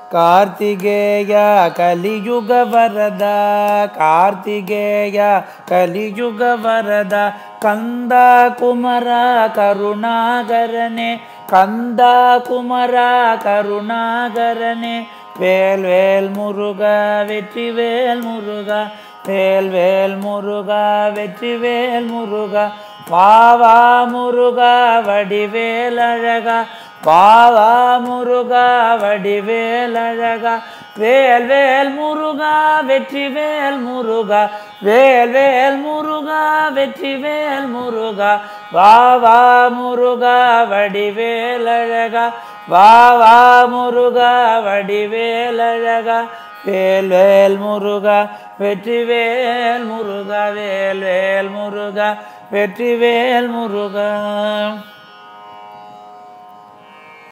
ಕಾರ್ತಿಗೇಯ ಕಲಿಯುಗ ವರದ ಕಾರ್ತಿಗೇಯ ಕಲಿಯುಗ ವರದ ಕಂದ ಕುಮರ ಕರುಣಾಗರನೆ ಕಂದ ಕುಮರ ಕರುಣಾಗರನೆ வேல் வேல் முருகா வெற்றி வேல் முருகா வேல் வேல் முருகா வெற்றி வேல் முருகா வாவா முருகா வடிவேல் அழகா வாவா முருகா வடிவேல் அழகா வேல் வேல் முருகா வெற்றி வேல் முருகா வேல் வேல் முருகா வெற்றி வேல் முருகா வாவா முருகா வடிவேல் அழகா வாவா முருகா வடிவேல் அழகா வேல் வேல் முருகா வெற்றி வேல் முருகா வேல் வேல் முருகா வெற்றி வேல் முருகா